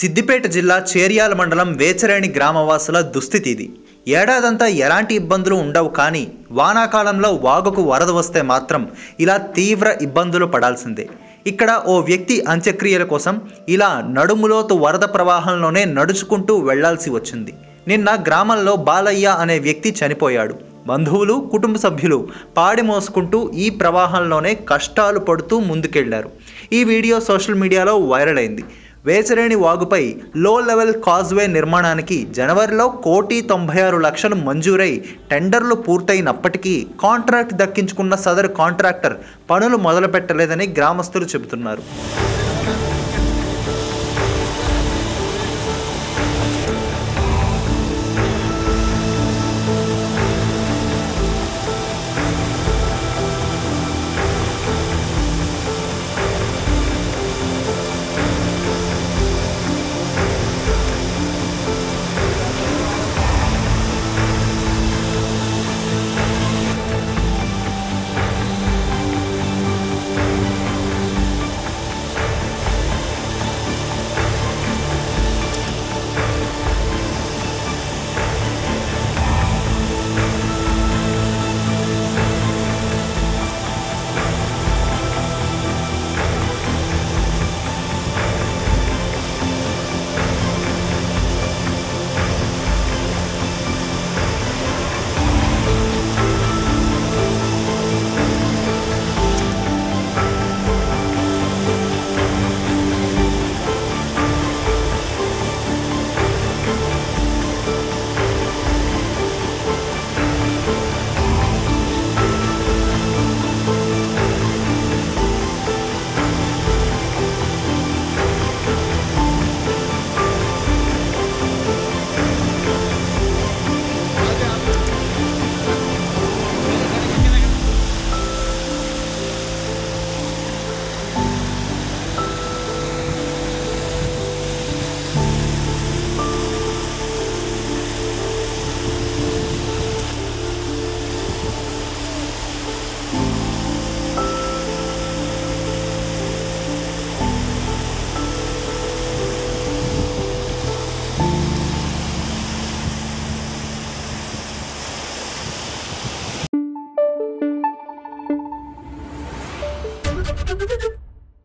సిద్దిపేట జిల్లా చేర్యాల మండలం వేచరేణి గ్రామవాసుల దుస్థితి ఇది ఏడాదంతా ఎలాంటి ఇబ్బందులు ఉండవు కానీ వానాకాలంలో వాగుకు వరద వస్తే మాత్రం ఇలా తీవ్ర ఇబ్బందులు పడాల్సిందే ఇక్కడ ఓ వ్యక్తి అంత్యక్రియల కోసం ఇలా నడుములోతు వరద ప్రవాహంలోనే నడుచుకుంటూ వెళ్లాల్సి వచ్చింది నిన్న గ్రామంలో బాలయ్య అనే వ్యక్తి చనిపోయాడు బంధువులు కుటుంబ సభ్యులు పాడి మోసుకుంటూ ఈ ప్రవాహంలోనే కష్టాలు పడుతూ ముందుకెళ్లారు ఈ వీడియో సోషల్ మీడియాలో వైరల్ అయింది వేచరేణి వాగుపై లో లెవెల్ కాజ్వే నిర్మాణానికి జనవరిలో కోటి తొంభై ఆరు లక్షలు మంజూరై టెండర్లు పూర్తయినప్పటికీ కాంట్రాక్ట్ దక్కించుకున్న సదరు కాంట్రాక్టర్ పనులు మొదలుపెట్టలేదని గ్రామస్తులు చెబుతున్నారు